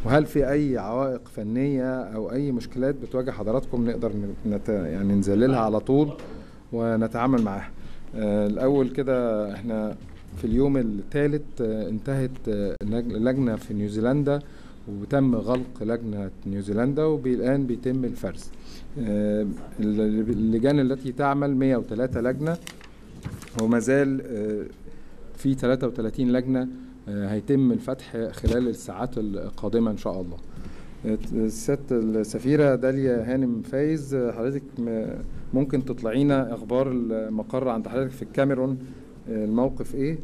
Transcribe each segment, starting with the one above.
وهل في اي عوائق فنيه او اي مشكلات بتواجه حضراتكم نقدر نت... يعني نذللها على طول ونتعامل معاها آه، الاول كده احنا في اليوم الثالث انتهت آه، لج- لجنه في نيوزيلندا وتم غلق لجنه نيوزيلندا والان بيتم الفرز آه، اللجان التي تعمل 103 لجنه وما زال آه، في 33 لجنه آه، هيتم الفتح خلال الساعات القادمه ان شاء الله آه، سياده السفيره داليا هانم فايز آه، حضرتك م- ممكن تطلعينا اخبار المقر عند حضرتك في الكاميرون آه، الموقف ايه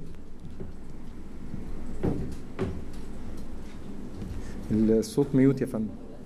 الصوت ميوت يا فندم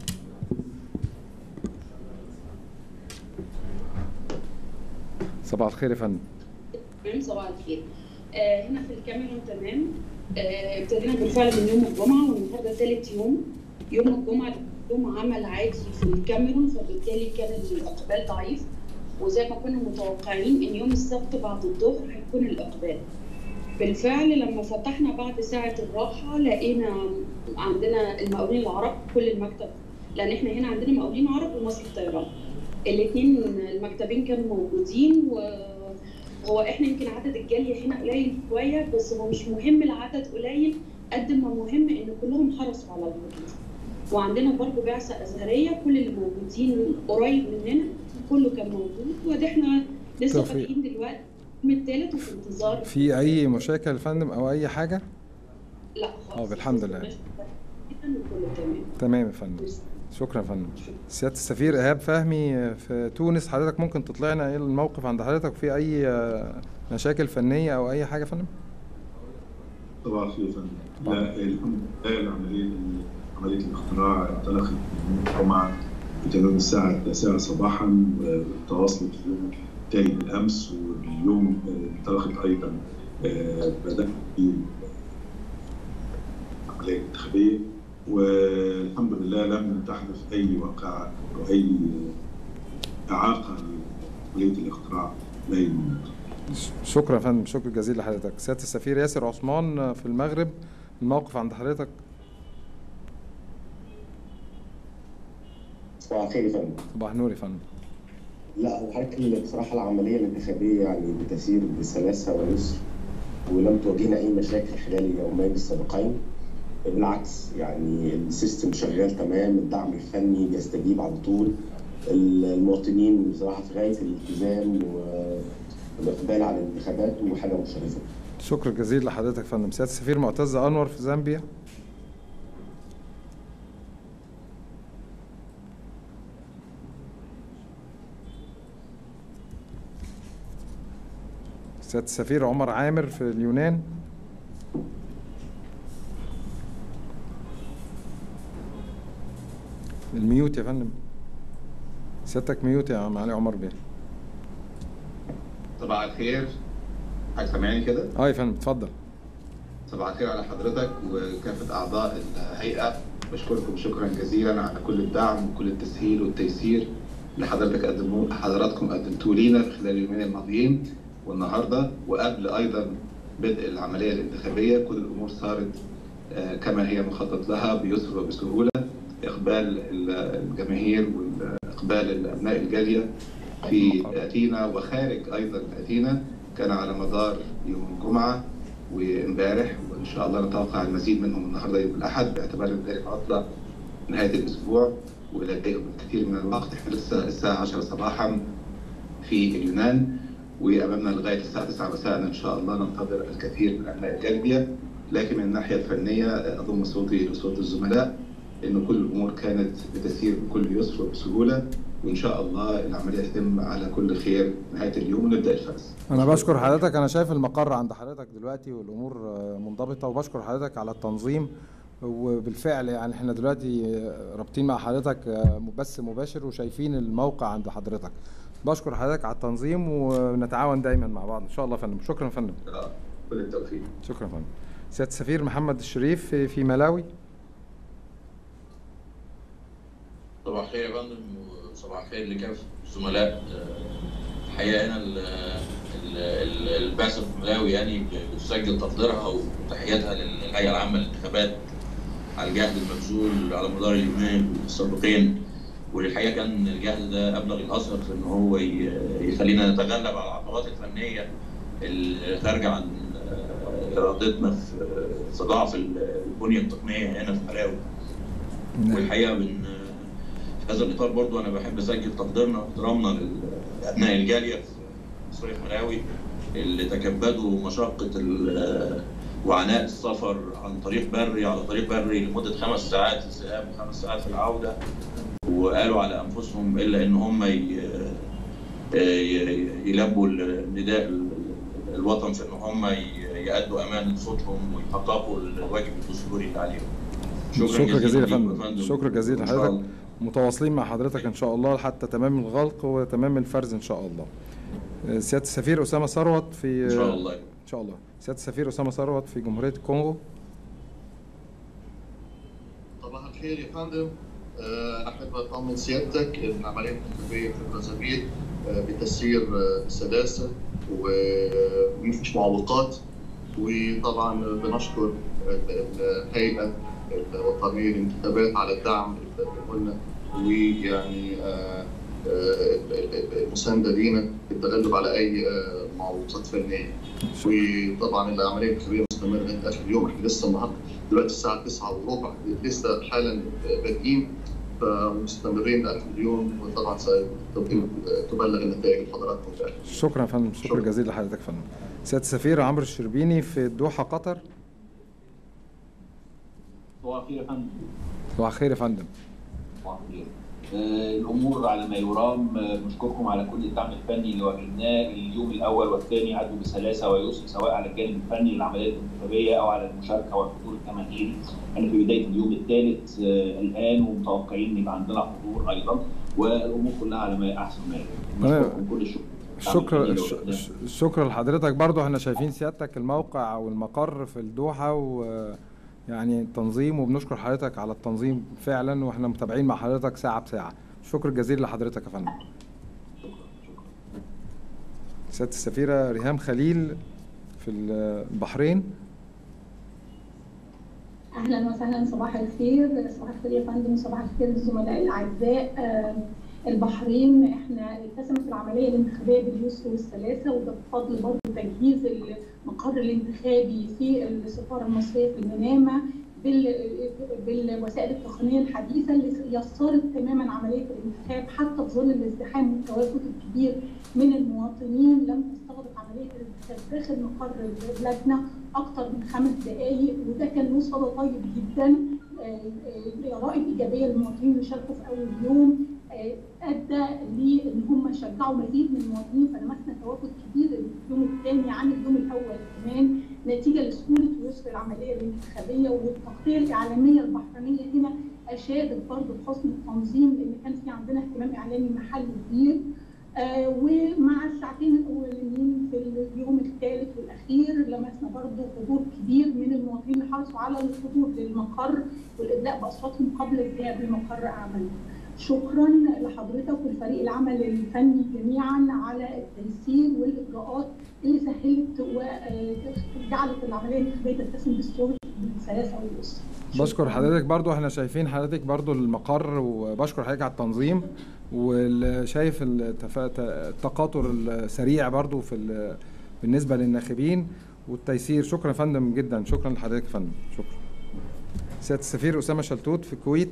صباح الخير يا فندم تمام صباح الخير آه هنا في الكاميرون تمام آه ابتدينا بالفعل من يوم الجمعه والنهارده ثالث يوم يوم الجمعه يوم عمل عادي في الكاميرون فبالتالي كان الاقبال ضعيف وزي ما كنا متوقعين ان يوم السبت بعد الظهر هيكون الاقبال بالفعل لما فتحنا بعد ساعة الراحة لقينا عندنا المقاولين العرب كل المكتب لأن احنا هنا عندنا مقاولين عرب ومصر الطيران الاثنين المكتبين كانوا موجودين وهو احنا يمكن عدد الجالية هنا قليل شوية بس هو مش مهم العدد قليل قد ما مهم ان كلهم حرصوا على الحضور وعندنا برضه بعثة أزهرية كل اللي موجودين قريب مننا كله كان موجود وادي احنا لسه توفيق. فاتحين دلوقتي اليوم الثالث وفي انتظار في اي مشاكل يا فندم او اي حاجه لا خالص اه بالحمد لله. ماشي. كله تمام تمام يا فندم شكرا يا فندم سياده السفير ايهاب فهمي في تونس حضرتك ممكن تطلعنا ايه الموقف عند حضرتك في اي آه، مشاكل فنيه او اي حاجه يا فندم صباح الخير يا فندم. لا الحمد لله العمليه عمليه الاختراع انطلقت من الجمعه بتمام الساعه التاسعه صباحا وتواصلت في اليوم التالي بالامس واليوم آه، انطلقت ايضا آه، بدات في العمليه الانتخابيه والحمد لله لم تحدث اي وقعه او اي اعاقه لعمليه الاختراع لاي من النقطة. شكرا يا فندم شكرا جزيلا لحضرتك سياده السفير ياسر عثمان في المغرب الموقف عند حضرتك صباح الخير يا فندم. صباح النور يا فندم لا هو حضرتك بصراحه العمليه الانتخابيه يعني بتسير بسلاسه ويسر ولم تواجهنا اي مشاكل خلال اليومين السابقين بالعكس يعني السيستم شغال تمام الدعم الفني بيستجيب على طول المواطنين بصراحه في غايه الالتزام والاقبال على الانتخابات وحاجه مشرفه. شكرا جزيلا لحضرتك يا فندم سياده السفير معتز انور في زامبيا سياده السفير عمر عامر في اليونان الميوت يا فندم سيادتك ميوت يا معالي عمر بيه صباح الخير حضرتك سامعني كده؟ اه يا فندم اتفضل صباح الخير على حضرتك وكافة أعضاء الهيئة بشكركم شكرا جزيلا على كل الدعم وكل التسهيل والتيسير اللي حضرتك قدموه حضراتكم قدمتوه لينا في خلال اليومين الماضيين والنهارده وقبل أيضا بدء العملية الانتخابية كل الأمور صارت آه، كما هي مخطط لها بيسر وبسهولة إقبال الجماهير والإقبال الأبناء الجالية في أثينا وخارج أيضا أثينا كان على مدار يوم الجمعة وامبارح وإن شاء الله نتوقع المزيد منهم النهارده يوم الأحد باعتبار ذلك عطلة نهاية الأسبوع ولديهم الكثير من الوقت احنا لسه الساعة 10 صباحا في اليونان وأمامنا لغاية الساعة 9 مساء إن شاء الله ننتظر الكثير من أبناء الجالية لكن من الناحية الفنية أضم صوتي لصوت الزملاء إن كل الأمور كانت بتسير بكل يسر وبسهولة وإن شاء الله العملية تتم على كل خير نهاية اليوم ونبدأ الفرز. انا بشكر حضرتك انا شايف المقر عند حضرتك دلوقتي والامور آه، منضبطه وبشكر حضرتك على التنظيم وبالفعل يعني احنا دلوقتي آه، رابطين مع حضرتك آه، بث مباشر وشايفين الموقع عند حضرتك بشكر حضرتك على التنظيم ونتعاون دايما مع بعض ان شاء الله يا فندم شكرا يا فندم آه، كل التوفيق. شكرا يا فندم سياده السفير محمد الشريف في- في ملاوي صباح الخير يا فندم وصباح الخير لكافة الزملاء آه، الحقيقة هنا ال- ال- ال- البعثة في ملاوي يعني بتسجل تقديرها وتحياتها للهيئة العامة للانتخابات على الجهد المبذول على مدار اليومين السابقين والحقيقه كان الجهد ده ابلغ الاثر في ان هو ي- يخلينا نتغلب على العقبات الفنيه اللي خارجه عن آه، ارادتنا في في ضعف البنيه التقنيه هنا في ملاوي والحقيقه من في هذا الاطار برضو انا بحب اسجل تقديرنا واحترامنا لابناء الجاليه في مصريه ملاوي اللي تكبدوا مشقه ال- وعناء السفر عن طريق بري على طريق بري لمده خمس ساعات في الذهاب وخمس ساعات في العوده وقالوا على انفسهم الا ان هم ي- ي- يلبوا النداء ال- الوطن في ان هم ي- يأدوا امانه صوتهم ويحققوا الواجب الدستوري اللي عليهم. شكرا جزيلا يا ليكم فندم شكرا جزيلا وإن شاء لحضرتك الله. متواصلين مع حضرتك ان شاء الله حتى تمام الغلق وتمام الفرز ان شاء الله آه، سياده السفير اسامه ثروت في ان شاء الله ان شاء الله سياده السفير اسامه ثروت في جمهوريه الكونغو صباح الخير يا فندم آه، انا احب اطمن سيادتك ان العمليه الانتخابيه في برازيل آه، بتسير آه، بسلاسه ومفيش معوقات وطبعا بنشكر ال- الهيئه الوطنيه للانتخابات على الدعم اللي قلنا ويعني آه، آه، المسانده لينا في التغلب على اي آه، معوقات فنيه وطبعا العمليه الانتخابيه مستمره لغايه اخر اليوم احنا لسه النهارده دلوقتي الساعه 9 وربع لسه حالا بادئين فمستمرين لاخر اليوم وطبعا ستبلغ النتائج لحضراتكم في اخر شكرا يا فندم شكرا شكرا. جزيلا لحضرتك يا فندم سياده السفير عمرو الشربيني في الدوحه قطر صباح الخير يا فندم صباح الخير يا فندم صباح الخير آه، الامور على ما يرام آه، بنشكركم على كل الدعم الفني اللي واجهناه اليوم الاول والثاني عدوا بسلاسه ويسر سواء على الجانب الفني للعمليات الانتخابيه او على المشاركه والحضور الجماهيري احنا في بدايه اليوم الثالث آه، الان ومتوقعين ان يبقى عندنا حضور ايضا والامور كلها على ما احسن ما يكون نشكركم كل الشكر شكرا الدعم ش- الفني اللي ش- شكرا لحضرتك برضو احنا شايفين سيادتك الموقع والمقر في الدوحة و يعني تنظيم وبنشكر حضرتك على التنظيم فعلا واحنا متابعين مع حضرتك ساعة بساعة شكر جزيل لحضرتك يا فندم سيادة السفيرة ريهام خليل في البحرين اهلا وسهلا صباح الخير صباح الخير يا فندم صباح الخير الزملاء الاعزاء آه، البحرين احنا اتسمت العمليه الانتخابيه باليسر والسلاسه وده بفضل برضه تجهيز المقر الانتخابي في السفاره المصريه في المنامه بال- بالوسائل التقنيه الحديثه اللي يسرت تماما عمليه الانتخاب حتى في ظل الازدحام والتواجد الكبير من المواطنين لم تستغرق عمليه الانتخاب داخل مقر اللجنه اكثر من خمس دقائق وده كان له صدى طيب جدا آه، آه، رائد ايجابيه للمواطنين اللي شاركوا في اول يوم آه، ادى لان هم شجعوا مزيد من المواطنين فلمسنا تواجد كبير اليوم الثاني عن اليوم الاول كمان نتيجه لسهوله ويسر العمليه الانتخابيه والتغطيه الاعلاميه البحرينيه هنا اشادت برضه بحسن التنظيم لان كان في عندنا اهتمام اعلامي محلي كبير آه، ومع الساعتين الاولانيين في اليوم الثالث والاخير لمسنا برضه حضور كبير من المواطنين اللي حرصوا على الحضور للمقر والادلاء باصواتهم قبل الذهاب لمقر اعمالهم. شكرا لحضرتك ولفريق العمل الفني جميعا على التيسير والاجراءات اللي سهلت وجعلت العمليه الانتخابيه تتسم بالسهوله بالسلاسه واليسر. بشكر حضرتك برضو احنا شايفين حضرتك برضو المقر وبشكر حضرتك على التنظيم وشايف التفا- التقاطر السريع برضو في ال- بالنسبة للناخبين والتيسير شكرا يا فندم جدا شكرا لحضرتك يا فندم شكرا سيادة السفير أسامة شلتوت في الكويت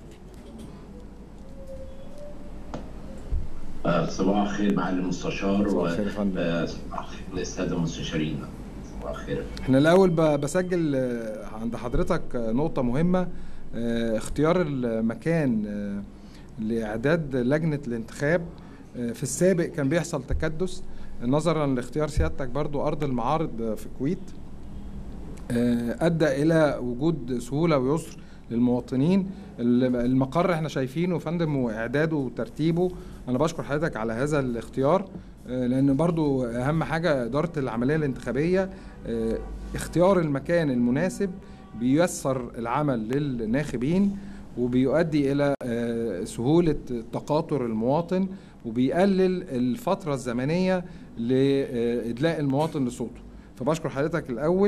آه، صباح الخير معالي المستشار صباح الخير يا فندم. آه، صباح الخير للساده المستشارين صباح الخير احنا الاول ب- بسجل آه، عند حضرتك آه، نقطة مهمة آه، اختيار المكان آه، لاعداد لجنة الانتخاب آه، في السابق كان بيحصل تكدس نظرا لاختيار سيادتك برضو ارض المعارض آه، في الكويت آه، ادى الى وجود سهوله ويسر للمواطنين ال- المقر احنا شايفينه يا فندم واعداده وترتيبه انا بشكر حضرتك على هذا الاختيار آه، لان برضو اهم حاجه اداره العمليه الانتخابيه آه، اختيار المكان المناسب بييسر العمل للناخبين وبيؤدي الى آه، سهوله تقاطر المواطن وبيقلل الفتره الزمنيه لادلاء المواطن لصوته فبشكر حضرتك الاول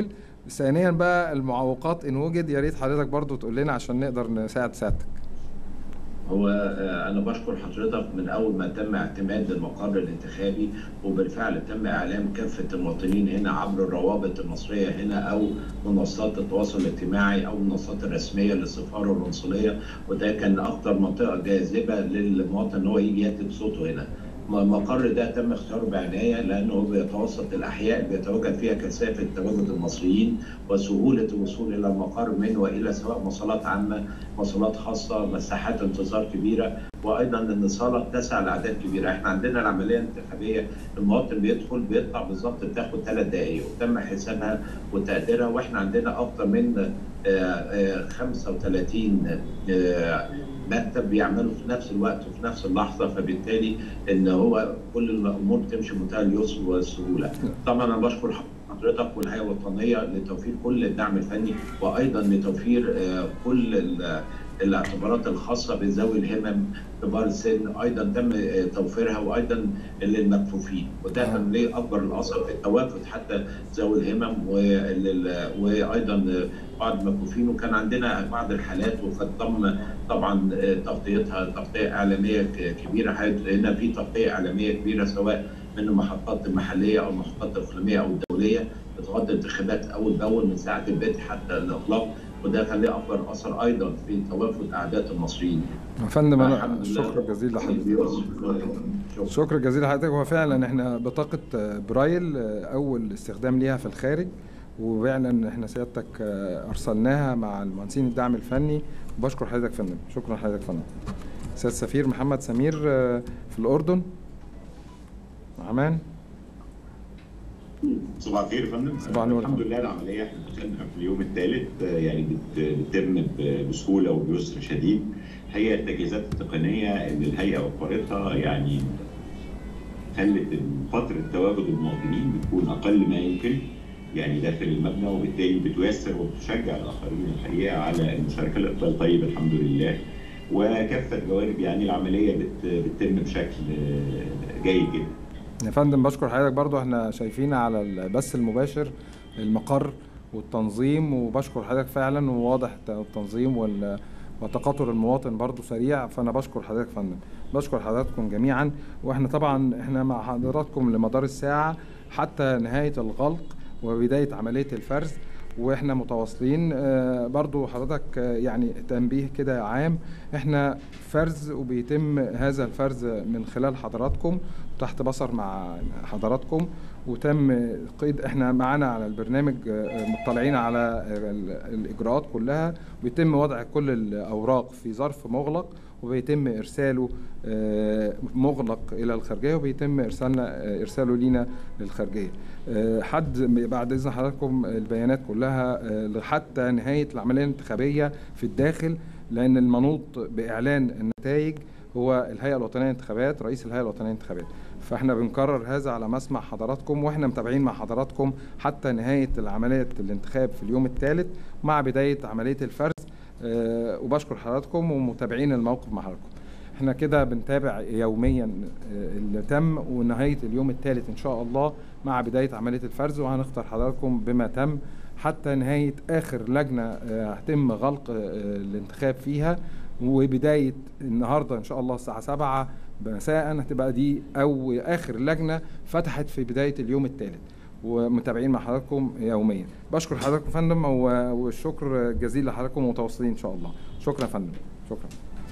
ثانيا بقى المعوقات ان وجد يا ريت حضرتك برضو تقول لنا عشان نقدر نساعد سيادتك هو آه، انا بشكر حضرتك من اول ما تم اعتماد المقر الانتخابي وبالفعل تم اعلام كافه المواطنين هنا عبر الروابط المصريه هنا او منصات التواصل الاجتماعي او المنصات الرسميه للسفاره والقنصليه وده كان اكتر منطقه جاذبه للمواطن ان هو يجي يكتب صوته هنا. المقر ده تم اختياره بعنايه لانه بيتوسط الاحياء بيتواجد فيها كثافه تواجد المصريين وسهوله الوصول الى المقر من والى سواء مواصلات عامه، مواصلات خاصه، مساحات انتظار كبيره، وايضا ان الصاله تسع لاعداد كبيره، احنا عندنا العمليه الانتخابيه المواطن بيدخل بيطلع بالظبط بتاخد ثلاث دقائق وتم حسابها وتقديرها واحنا عندنا اكثر من آه، آه، 35 آه، مكتب بيعملوا في نفس الوقت وفي نفس اللحظه فبالتالي ان هو كل الامور تمشي بمنتهى اليسر والسهوله. طبعا انا بشكر حضرتك والهيئه الوطنيه لتوفير كل الدعم الفني وايضا لتوفير آه، كل ال- الاعتبارات الخاصه بذوي الهمم كبار السن ايضا تم آه، توفيرها وايضا للمكفوفين وده كان ليه اكبر الاثر في التوافد حتى ذوي الهمم ولل- وايضا بعض المكفوفين وكان عندنا بعض الحالات وقد تم طبعا آه، تغطيتها تغطيه اعلاميه ك- كبيره حيث هنا في تغطيه اعلاميه كبيره سواء من المحطات المحليه او المحطات الاقليميه او الدوليه بتغطي الانتخابات اول باول من ساعه البدء حتى الاغلاق وده كان له اكبر اثر ايضا في توافد اعداد المصريين. يا فندم انا الحمد لله. شكرا جزيلا لحضرتك شكرا جزيلا لحضرتك هو فعلا احنا بطاقة آه، برايل آه، أول استخدام ليها في الخارج وفعلا احنا سيادتك آه، أرسلناها مع المهندسين الدعم الفني وبشكر حضرتك يا فندم شكرا حضرتك يا فندم سيد سفير محمد سمير آه، في الأردن عمان صباح الخير يا فندم صباح النور. الحمد لله العمليه احنا دخلنا في اليوم الثالث يعني بت- بتتم ب- بسهوله وبيسر شديد هي التجهيزات التقنيه اللي الهيئه وفرتها يعني خلت فتره تواجد المواطنين بتكون اقل ما يمكن يعني داخل المبنى وبالتالي بتيسر وبتشجع الاخرين الحقيقه على المشاركه الاقبال طيب الحمد لله وكافه جوانب يعني العمليه بت- بتتم بشكل جيد جدا يا فندم بشكر حضرتك برضو احنا شايفين على البث المباشر المقر والتنظيم وبشكر حضرتك فعلا وواضح التنظيم وال وتقاطر المواطن برضو سريع فانا بشكر حضرتك يا فندم بشكر حضراتكم جميعا واحنا طبعا احنا مع حضراتكم لمدار الساعه حتى نهايه الغلق وبدايه عمليه الفرز واحنا متواصلين آه، برضو حضرتك آه، يعني تنبيه كده عام احنا فرز وبيتم هذا الفرز من خلال حضراتكم تحت بصر مع حضراتكم وتم قيد احنا معانا على البرنامج آه، مطلعين على ال- الاجراءات كلها ويتم وضع كل الاوراق في ظرف مغلق وبيتم ارساله آه، مغلق الى الخارجيه وبيتم ارسالنا آه، ارساله لينا للخارجيه آه، حد بعد اذن حضراتكم البيانات كلها آه، حتى نهايه العمليه الانتخابيه في الداخل لان المنوط باعلان النتائج هو الهيئه الوطنيه للانتخابات رئيس الهيئه الوطنيه للانتخابات فاحنا بنكرر هذا على مسمع حضراتكم واحنا متابعين مع حضراتكم حتى نهايه العمليه الانتخاب في اليوم الثالث مع بدايه عمليه الفرز آه، وبشكر حضراتكم ومتابعين الموقف مع حضراتكم احنا كده بنتابع يوميا آه، اللي تم ونهايه اليوم الثالث ان شاء الله مع بدايه عمليه الفرز وهنختار حضراتكم بما تم حتى نهايه اخر لجنه آه، هتم غلق آه، الانتخاب فيها وبدايه النهارده ان شاء الله الساعه 7 مساء هتبقى دي او اخر لجنه فتحت في بدايه اليوم الثالث ومتابعين مع حضراتكم يوميا بشكر حضراتكم يا فندم و- والشكر جزيل لحضراتكم ومتواصلين ان شاء الله شكرا يا فندم شكرا